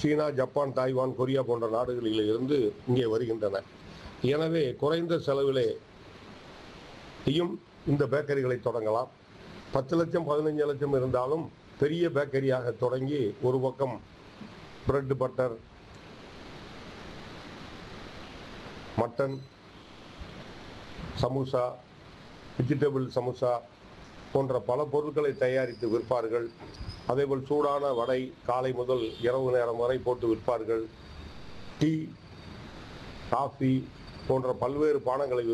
சீனா Japan Taiwan Korea போன்ற நாடுகளில் இருந்து இங்கே வருகின்றன எனவே குறைந்த செலவிலே யும் இந்த பேக்கரிகளை தொடங்கலாம் பத்து லட்சம் பதினஞ்சு லட்சம் இருந்தாலும் பெரிய பேக்கரியாக தொடங்கி ஒரு பக்கம் bread butter mutton samosa vegetable samosa போன்ற பல பொருட்களை தயாரித்து விற்பார்கள் அதேபோல் சூடான வடை காலை முதல் இரவு நேரம் வரை போட்டு விற்பார்கள் டீ காஃபி போன்ற பல்வேறு பானங்களை